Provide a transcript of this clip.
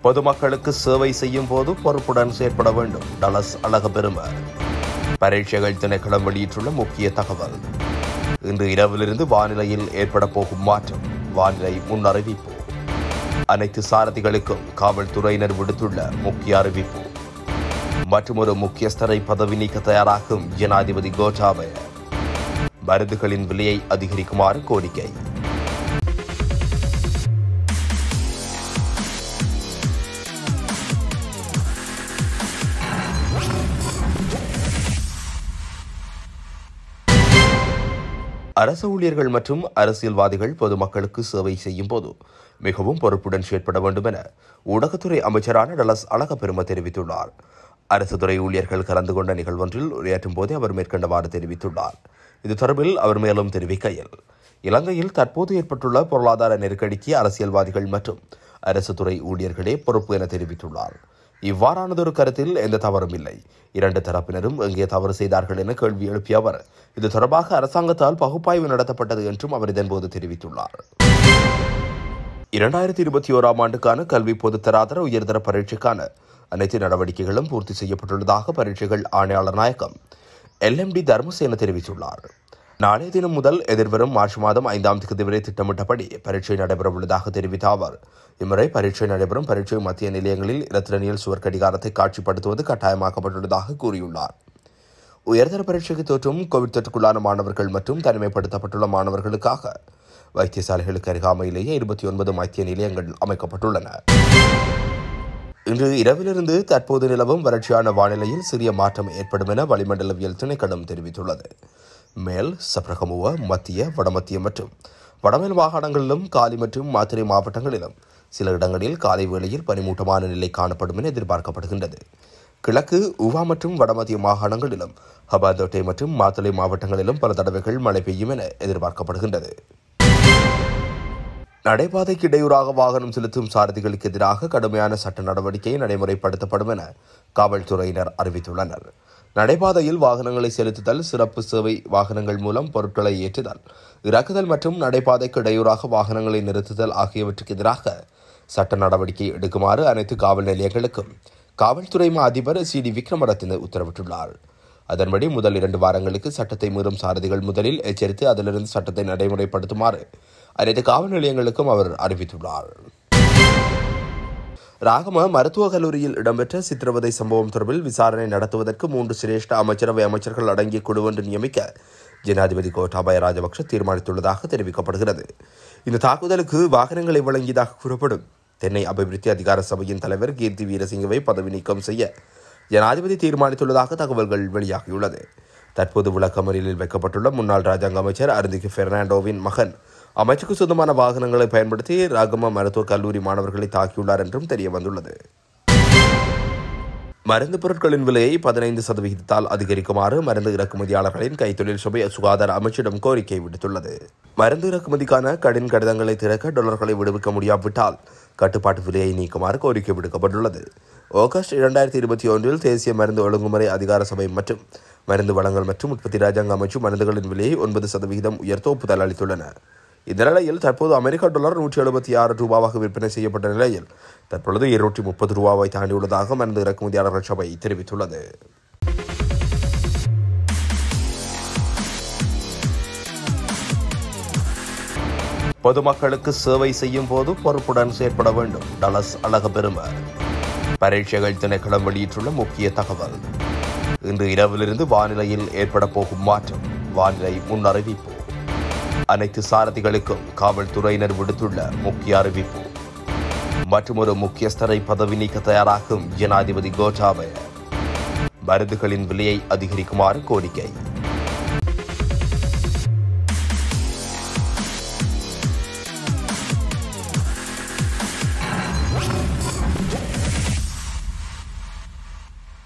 பொதுமக்களுக்கு சேவை செய்யும் போது பொறுப்புடன் செயற்பட வேண்டும் டலஸ் அழகபெரும பரீட்சைகள் திணைக்களம் வெளியிட்டுள்ள முக்கிய தகவல் இன்று இரவிலிருந்து வானிலையில் ஏற்பட போகும் மாற்றம் வானிலை முன் அறிவிப்பு அனைத்து சாரதிகளுக்கும் காவல்துறையினர் விடுத்துள்ள முக்கிய அறிவிப்பு மற்றொரு முக்கியஸ்தரை பதவி நீக்க தயாராகும் ஜனாதிபதி கோட்டாபய மருந்துகளின் விலையை அதிகரிக்குமாறு கோரிக்கை அரசு ஊழியர்கள் மற்றும் அரசியல்வாதிகள் பொதுமக்களுக்கு சேவை செய்யும் போது மிகவும் பொறுப்புடன் செயற்பட வேண்டும் என ஊடகத்துறை அமைச்சரான டலஸ் அழகப்பெரும தெரிவித்துள்ளார் அரசு துறை ஊழியர்கள் கலந்து கொண்ட நிகழ்வொன்றில் உரையாற்றும் போதே அவர் மேற்கண்டவாறு தெரிவித்துள்ளார் இது தொடர்பில் அவர் மேலும் தெரிவிக்கையில் இலங்கையில் தற்போது ஏற்பட்டுள்ள பொருளாதார நெருக்கடிக்கு அரசியல்வாதிகள் மற்றும் அரசு துறை ஊழியர்களே பொறுப்பு என தெரிவித்துள்ளார் இவ்வாறானதொரு கருத்தில் எந்த தவறும் இல்லை இரண்டு தரப்பினரும் எங்கே தவறு செய்தார்கள் என கேள்வி எழுப்பிய அவர் இது தொடர்பாக அரசாங்கத்தால் பகுப்பாய்வு நடத்தப்பட்டது என்றும் அவர் இதன்போது தெரிவித்துள்ளார் இரண்டாயிரத்தி இருபத்தி ஓராம் ஆண்டுக்கான கல்வி பொதுத்தராதர உயர்தர பரீட்சைக்கான அனைத்து நடவடிக்கைகளும் பூர்த்தி செய்யப்பட்டுள்ளதாக பரீட்சைகள் ஆணையாளர் நாயகம் எல்எம்டி தர்மசேன தெரிவித்துள்ளார் நாளைய தினம் முதல் எதிர்வரும் மார்ச் மாதம் ஐந்தாம் தேதி வரை திட்டமிட்டபடி பரீட்சை நடைபெறவுள்ளதாக தெரிவித்த அவர் இம்முறை பரீட்சை நடைபெறும் பரீட்சை மத்திய நிலையங்களில் இரத்திரனியல் சுவர் கடிகாரத்தை காட்சிப்படுத்துவது கட்டாயமாக்கப்பட்டுள்ளதாக கூறியுள்ளார் உயர்தர பரீட்சைக்கு தோற்றும் கோவிட் தொற்றுக்குள்ளான மாணவர்கள் மற்றும் தனிமைப்படுத்தப்பட்டுள்ள மாணவர்களுக்காக வைத்தியசாலைகளுக்கு அருகாமையிலேயே இருபத்தி ஒன்பது மத்திய நிலையங்கள் அமைக்கப்பட்டுள்ளன இன்று இரவிலிருந்து தற்போது நிலவும் வறட்சியான வானிலையில் சிறிய மாற்றம் ஏற்படும் என வளிமண்டலவியல் திணைக்களம் தெரிவித்துள்ளது மேல் சப்ரகமுவ மத்திய வடமத்திய மற்றும் வடமேல் மாகாணங்களிலும் காலி மற்றும் மாத்திரை மாவட்டங்களிலும் சில இடங்களில் காலை வேளையில் பனிமூட்டமான நிலை காணப்படும் என எதிர்பார்க்கப்படுகின்றது கிழக்கு உவா மற்றும் வடமத்திய மாகாணங்களிலும் ஹபாதோட்டை மற்றும் மாத்தளை மாவட்டங்களிலும் பல தடவைகள் மழை பெய்யும் என எதிர்பார்க்கப்படுகின்றது நடைபாதைக்கு இடையூறாக வாகனம் செலுத்தும் சாரதிகளுக்கு எதிராக கடுமையான சட்ட நடவடிக்கை நடைமுறைப்படுத்தப்படும் என காவல்துறையினர் அறிவித்துள்ளனர் நடைபாதையில் வாகனங்களை செலுத்துதல் சிறப்பு சேவை வாகனங்கள் மூலம் பொருட்களை ஏற்றுதல் இறக்குதல் மற்றும் நடைபாதைக்கு இடையூறாக வாகனங்களை நிறுத்துதல் ஆகியவற்றுக்கு எதிராக சட்ட நடவடிக்கை எடுக்குமாறு அனைத்து காவல் நிலையங்களுக்கும் காவல்துறை மா அதிபர் சி டி விக்ரமரத்தின உத்தரவிட்டுள்ளார் அதன்படி முதல் இரண்டு வாரங்களுக்கு சட்டத்தை மீறும் சாரதிகள் முதலில் எச்சரித்து அதிலிருந்து சட்டத்தை நடைமுறைப்படுத்துமாறு அனைத்து காவல் நிலையங்களுக்கும் அவர் அறிவித்துள்ளார் ராகம மருத்துவக் கல்லூரியில் இடம்பெற்ற சித்திரவதை சம்பவம் தொடர்பில் விசாரணை நடத்துவதற்கு மூன்று சிரேஷ்ட அமைச்சரவை அமைச்சர்கள் அடங்கிய குழு ஒன்று நியமிக்க ஜனாதிபதி கோட்டாபய ராஜபக்ஷ தீர்மானித்துள்ளதாக தெரிவிக்கப்படுகிறது இந்த தாக்குதலுக்கு வாகனங்களை வழங்கியதாக கூறப்படும் தென்னை அபிவிருத்தி அதிகார சபையின் தலைவர் கீர்த்தி வீரசிங்கவை பதவி நீக்கம் செய்ய ஜனாதிபதி தீர்மானித்துள்ளதாக தகவல்கள் வெளியாகியுள்ளது தற்போது விளக்கமறியலில் வைக்கப்பட்டுள்ள முன்னாள் ராஜாங்க அமைச்சர் அருந்திக்கு பெர்னாண்டோவின் மகன் அமைச்சுக்கு சொந்தமான வாகனங்களை பயன்படுத்தி ராகம மருத்துவக் கல்லூரி மாணவர்களை தாக்கியுள்ளார் என்றும் தெரிய வந்துள்ளது மருந்து பொருட்களின் விலையை பதினைந்து சதவிகிதத்தால் அதிகரிக்குமாறு மருந்து இறக்குமதியாளர்களின் கைத்தொழில் சபை சுகாதார அமைச்சிடம் கோரிக்கை விடுத்துள்ளது மருந்து இறக்குமதிக்கான கடன் கடிதங்களை திறக்க டாலர்களை விடுவிக்க முடியாவிட்டால் கட்டுப்பாட்டு விலையை நீக்குமாறு கோரிக்கை விடுக்கப்பட்டுள்ளது ஆகஸ்ட் இரண்டாயிரத்தி இருபத்தி ஒன்றில் தேசிய மருந்து ஒழுங்குமுறை அதிகார சபை மற்றும் மருந்து வழங்கல் மற்றும் உற்பத்தி ராஜாங்க அமைச்சு மருந்துகளின் விலையை ஒன்பது சதவிகிதம் உயர்த்த ஒப்புதல் அளித்துள்ளன இந்த நிலையில் தற்போது அமெரிக்க டாலர் நூற்றி எழுபத்தி ஆறு ரூபாவாக விற்பனை செய்யப்பட்ட நிலையில் தற்பொழுது இருநூற்றி முப்பது ரூபாவை தாண்டியுள்ளதாக மருந்து இறக்குமதியாளர்கள் சபை தெரிவித்துள்ளது பொதுமக்களுக்கு சேவை செய்யும் போது பொறுப்புடன் செயற்பட வேண்டும் டலஸ் அழகபெரும பரீட்சைகள் திணைக்களம் வெளியிட்டுள்ள முக்கிய தகவல் இன்று இரவிலிருந்து வானிலையில் ஏற்பட போகும் மாற்றம் வானிலை முன் அறிவிப்பு அனைத்து சாரதிகளுக்கும் காவல்துறையினர் விடுத்துள்ள முக்கிய அறிவிப்பு மற்றொரு முக்கியஸ்தரை பதவி நீக்க தயாராகும் ஜனாதிபதி கோட்டாபய மருந்துகளின் விலையை அதிகரிக்குமாறு கோரிக்கை